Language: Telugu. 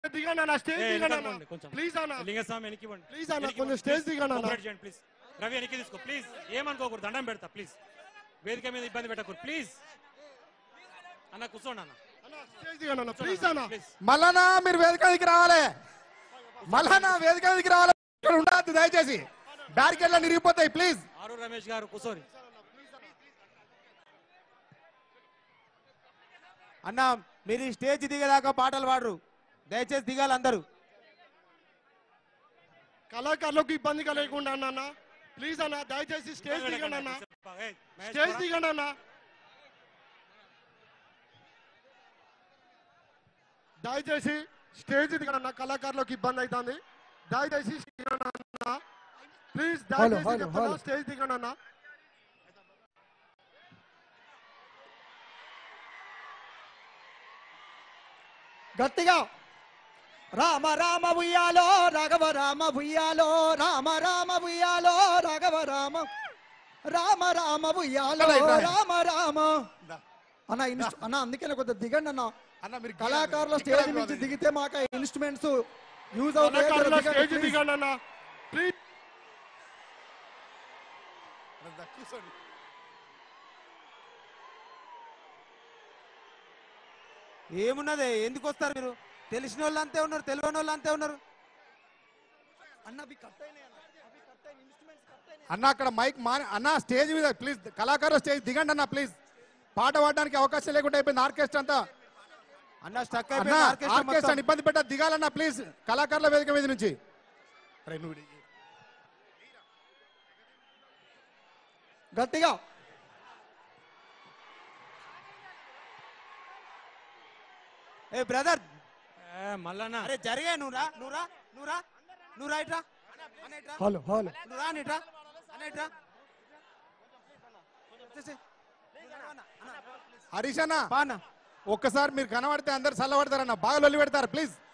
దిగండి అన్న స్టేజ్ ఏ, దిగండి వెనకాల అన్న పోండి కొంచెం. ప్లీజ్ అన్న లింగస్వామి వెనక్కి ఇవ్వండి Please అన్న, వెనక్కి కొంచెం ఇవ్వండి. స్టేజ్ Please, దిగండి అన్న. cooperate చేయండి ప్లీజ్ రవి వెనక్కి తీసుకో ప్లీజ్ ఏమనుకోకూడదు దండం పెడతా ప్లీజ్ వేదిక మీద ఇబ్బంది పెట్టకూడదు ప్లీజ్ అన్న కూర్చోండి అన్న అన్న స్టేజ్ దిగండి అన్న ప్లీజ్ అన్న ప్లీజ్ మళ్ళా మీరు వేదిక మీదకి రావాలి మళ్ళా వేదిక మీదకి రావాలి ఇక్కడ ఉండద్దు దయచేసి బ్యారికేడ్లో నిరిగిపోతాయి ప్లీజ్ ఆరు రమేష్ గారు కూర్చోని అన్న మీరు ఈ స్టేజ్ దిగేదాకా పాటలు పాడరు దయచేసి దిగాలి అందరూ కళాకారులకు ఇబ్బంది కలగకుండా అన్న అన్న ప్లీజ్ అన్న దయచేసి స్టేజ్ దిగండి అన్న ఏయ్, మహేష్ స్టేజ్ పోరా. దిగండి అన్న దయచేసి స్టేజ్ దిగండి అన్న కళాకారులకు ఇబ్బంది అవుతుంది దయచేసి దిగండి అన్న ప్లీజ్ దయచేసి చెప్తున్నా స్టేజ్ దిగండి అన్న గట్టిగా రామ రామ ఉయ్యాలో రాఘవ రామ ఉయ్యాలో రామ రామ ఉయ్యాలో రాఘవ రామ రామ రామ ఉయ్యాలో రామ రామ అన్న ఇన్స్టు- అన్న అందుకనే కొద్దిగా దిగండి అన్న అన్న మీరు కళాకారుల స్టేజ్ నుంచి దిగితే మాకు ఇన్స్ట్రుమెంట్స్ యూజ్ అవుతాయి కళాకారుల జర దిగండి, స్టేజ్ please. దిగండి అన్న ప్లీజ్ కూర్చోండి ఏమున్నది ఎందుకు వస్తారు మీరు తెలిసిన వాళ్ళు అంతే ఉన్నారు తెలియని వాళ్ళు అంతే ఉన్నారు అన్న అవి కట్ అయినాయి అన్న అవి కట్ అయినాయి ఇన్స్ట్రుమెంట్స్ కట్ అయినాయి అన్న అక్కడ మైక్ మాని అన్న స్టేజ్ మీద ప్లీజ్ కళాకారుల స్టేజ్ దిగండి అన్న ప్లీజ్ పాట పాడడానికి అవకాశం లేకుండా అయిపోయింది ఆర్కెస్ట్రా అంతా అన్న స్టక్ అన్న అయిపోయింది ఆర్కెస్ట్రా ఆర్కెస్ట్రా మొత్తం. ఇబ్బంది పెట్ట దిగాలన్న ప్లీజ్ కళాకారుల వేదిక మీద నుంచి అరే నువ్వు ఇడి. గట్టిగా ఏ బ్రదర్ ఏ, మల్లన్న అరే జరిగే నువ్వురా నువ్వురా నువ్వురా నువ్వు రా ఇట్రా అన్న ఇట్రా హలో హలో నువ్వు రా ఇట్రా అన్న ఇట్రా వచ్చేసేయ్. నువ్వు రా అన్న. అన్న, హరీష్ అన్న పా అన్న ఒక్కసారి మీరు కనబడితే అందరు చల్లబడతారన్న బాగా లొల్లి పెడతారు ప్లీజ్